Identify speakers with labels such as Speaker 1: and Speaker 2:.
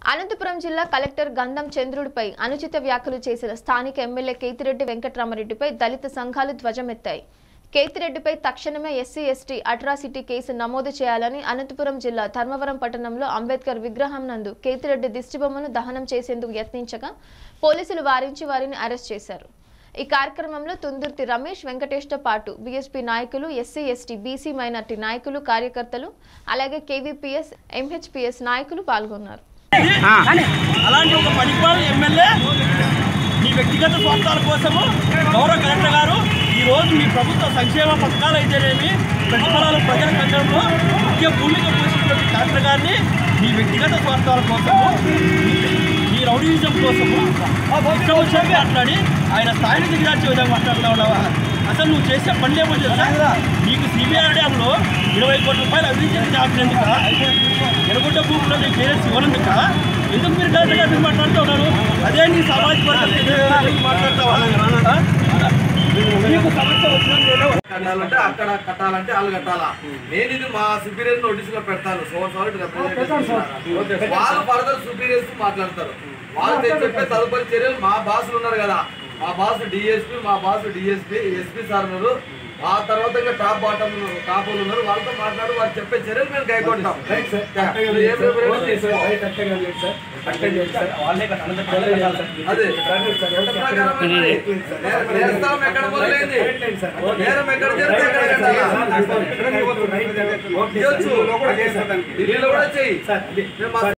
Speaker 1: అనంతపురం జిల్లా కలెక్టర్ గంధం చంద్రుడిపై అనుచిత వ్యాఖ్యలు చేసిన స్థానిక ఎమ్మెల్యే కేతిరెడ్డి వెంకట్రామరెడ్డిపై దళిత సంఘాలు ధ్వజమెత్తాయి కేతిరెడ్డిపై తక్షణమే ఎస్సీ ఎస్టీ అట్రాసిటీ కేసు నమోదు చేయాలని అనంతపురం జిల్లా ధర్మవరం పట్టణంలో అంబేద్కర్ విగ్రహం నందు కేతిరెడ్డి దిష్టిబొమ్మను దహనం చేసేందుకు యత్నించగా పోలీసులు వారించి వారిని అరెస్ట్ చేశారు ఈ కార్యక్రమంలో తుందుర్తి రమేష్ వెంకటేష్తో పాటు బీఎస్పీ నాయకులు ఎస్సీ ఎస్టీ బీసీ మైనార్టీ నాయకులు కార్యకర్తలు అలాగే కేవీపీఎస్ ఎంహెచ్పిఎస్ నాయకులు పాల్గొన్నారు
Speaker 2: అలాంటి ఒక పనికిమాల ఎమ్మెల్యే మీ వ్యక్తిగత స్వార్థాల కోసము గౌరవ కలెక్టర్ గారు ఈ రోజు మీ ప్రభుత్వ సంక్షేమ పథకాలు అయితేనేమి ప్రతిఫలాలు ప్రజల కండంలో ముఖ్య భూమిక పోషించిన కలెక్టర్ గారిని మీ వ్యక్తిగత స్వార్థాల కోసము మీ రౌడీజం కోసము ఇష్టం వచ్చినట్టు మాట్లాడి ఆయన స్థాయిని దిగజార్చే విధంగా మాట్లాడుతూ ఉన్నావా అసలు నువ్వు చేసే పనులు ఏమో తెలుసా నీకు సిబిఐ డ్యాంలో ఇరవై కోట్ల రూపాయలు అభివృద్ధి చేసినందుక ఎనగొడ్డ భూముల్లో నీ పేరెంట్స్ ఇవ్వనందుక ఎందుకు మీరు కలెక్టర్ గారిని మాట్లాడుతూ ఉన్నారు అదే నీ సామాజిక వర్గం మాట్లాడతావా ఆ? నీకు సమస్య వచ్చినా నేను
Speaker 3: కట్టాలంటే అక్కడ కట్టాలంటే వాళ్ళు కట్టాలా నేను ఇది మా సుపీరియర్ నోటీస్ లో పెడతాను సో సారీ వాళ్ళు ఫర్దర్ సుపీరియర్స్ మాట్లాడతారు వాళ్ళు తె- చెప్పే తదుపరి చర్యలు మా బాసులు ఉన్నారు కదా మా బాస్ డిఎస్పీ మా బాస్ డిఎస్పీ ఎస్పీ సార్ ఉన్నారు ఆ తర్వాత ఇంకా టాప్ బాటమ్ టాప్ వాళ్ళు ఉన్నారు వాళ్ళతో మాట్లాడి వాళ్ళు చెప్పే చర్యలు మేము కైకొంటాం ఏం ప్రిపరేషన్ చేసుకో. అదే ఎంత ప్రకారం మరి? నేరం- నేరస్థలం ఎక్కడ మొదలైంది నేరం ఎక్కడ జరిగితే ఎక్కడ కట్టాలా? ఇవ్వచ్చు. ఢిల్లీలో కూడా చెయ్యి మేము మా